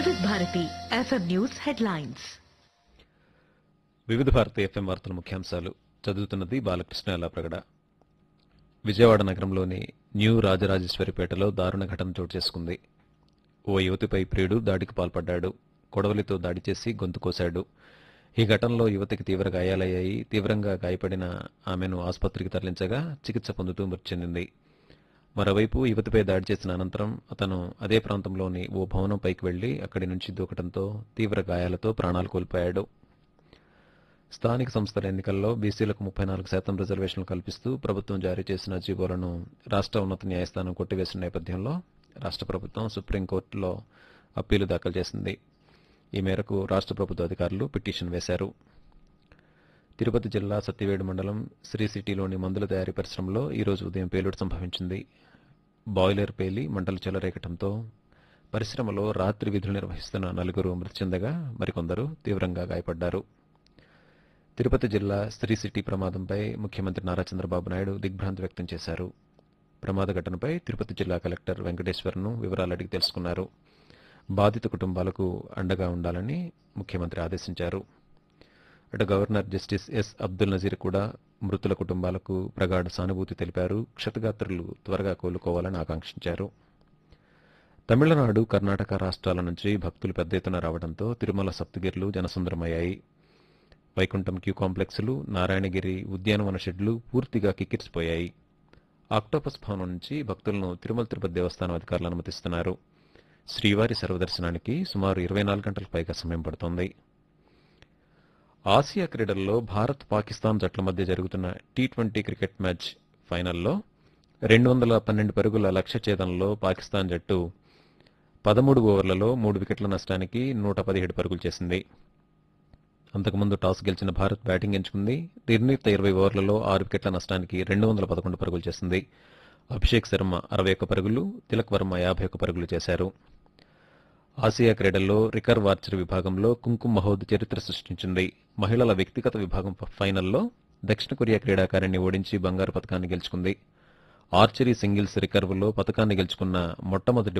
వివిధ Bharati FM news headlines వివిధ Bharati FM వార్తల ముఖ్యాంశాలు చదువుతున్నది బాలకృష్ణ ప్రగడ విజయవాడ నగరంలోని న్యూ రాజరాజేశ్వరిపేటలో దారుణ ఘటన చోటు చేసుకుంది ఓ యువతిపై ప్రియుడు దాడికి పాల్పడ్డాడు కొడవలితో దాడి చేసి గొంతు కోశాడు ఈ ఘటనలో యువతికి తీవ్ర గాయాలయ్యాయి తీవ్రంగా గాయపడిన ఆమెను ఆసుపత్రికి తరలించగా చికిత్స పొందుతూ మృతి చెందింది మరోవైపు యువతిపై దాడి చేసిన అనంతరం అతను అదే ప్రాంతంలోని ఓ భవనం పైకి వెళ్లి అక్కడి నుంచి దూకడంతో తీవ్ర గాయాలతో ప్రాణాలు కోల్పోయాడు స్థానిక సంస్థల ఎన్నికల్లో బీసీలకు ముప్పై నాలుగు శాతం రిజర్వేషన్లు కల్పిస్తూ ప్రభుత్వం జారీ చేసిన జీవోలను రాష్ట్ర ఉన్నత న్యాయస్థానం కొట్టివేసిన నేపథ్యంలో రాష్ట్ర ప్రభుత్వం సుప్రీంకోర్టులో అప్పీలు దాఖలు చేసింది ఈ మేరకు రాష్ట్ర ప్రభుత్వ అధికారులు పిటిషన్ వేశారు తిరుపతి జిల్లా సత్యవేడు మండలం శ్రీ సిటీలోని మందుల తయారీ పరిశ్రమలో ఈరోజు ఉదయం పేలుడు సంభవించింది బాయిలర్ పేలి మంటలు చెలరేగటంతో పరిశ్రమలో రాత్రి విధులు నిర్వహిస్తున్న నలుగురు మృతి చెందగా మరికొందరు తీవ్రంగా గాయపడ్డారు తిరుపతి జిల్లా శ్రీ సిటీ ప్రమాదంపై ముఖ్యమంత్రి నారా చంద్రబాబు నాయుడు దిగ్భ్రాంతి వ్యక్తం చేశారు ప్రమాద ఘటనపై తిరుపతి జిల్లా కలెక్టర్ వెంకటేశ్వర్ను వివరాలు అడిగి తెలుసుకున్నారు బాధిత కుటుంబాలకు అండగా ఉండాలని ముఖ్యమంత్రి ఆదేశించారు అటు governor justice S Abdul Nazeer కూడా మృతుల కుటుంబాలకు ప్రగాఢ సానుభూతి తెలిపారు క్షతగాత్రులు త్వరగా కోలుకోవాలని ఆకాంక్షించారు తమిళనాడు కర్ణాటక రాష్ట్రాల నుంచి భక్తులు పెద్ద ఎత్తున రావడంతో తిరుమల సప్తగిరులు జనసుందరమయ్యాయి వైకుంఠం క్యూ కాంప్లెక్స్లు నారాయణగిరి ఉద్యానవన షెడ్లు పూర్తిగా కిక్కిరిసిపోయాయి ఆక్టోపస్ భవనం నుంచి భక్తులను తిరుమల తిరుపతి దేవస్థానం అధికారులు అనుమతిస్తున్నారు శ్రీవారి సర్వదర్శనానికి సుమారు ఇరవై నాలుగు గంటలకు పైగా సమయం పడుతోంది ఆసియా క్రీడల్లో భారత్ పాకిస్తాన్ జట్ల మధ్య జరుగుతున్న టీ ట్వంటీ క్రికెట్ మ్యాచ్ ఫైనల్లో రెండు వందల పన్నెండు పరుగుల లక్ష్య ఛేదనలో పాకిస్తాన్ జట్టు పదమూడు ఓవర్లలో మూడు వికెట్ల నష్టానికి నూట పదిహేడు పరుగులు చేసింది అంతకుముందు టాస్ గెలిచిన భారత్ బ్యాటింగ్ ఎంచుకుంది నిర్ణీత ఇరవై ఓవర్లలో ఆరు వికెట్ల నష్టానికి రెండు వందల పదకొండు పరుగులు చేసింది అభిషేక్ శర్మ అరవై ఒక్క పరుగులు తిలక్ వర్మ యాభై ఒక్క పరుగులు చేశారు ఆసియా క్రీడల్లో రికర్వ్ ఆర్చరీ విభాగంలో కుంకుమ్ మహోద్ చరిత్ర సృష్టించింది మహిళల వ్యక్తిగత విభాగం ఫైనల్లో దక్షిణ కొరియా క్రీడాకారిణి ఓడించి బంగారు పథకాన్ని గెలుచుకుంది ఆర్చరీ సింగిల్స్ రికర్వ్లో పథకాన్ని గెలుచుకున్న మొట్టమొదటి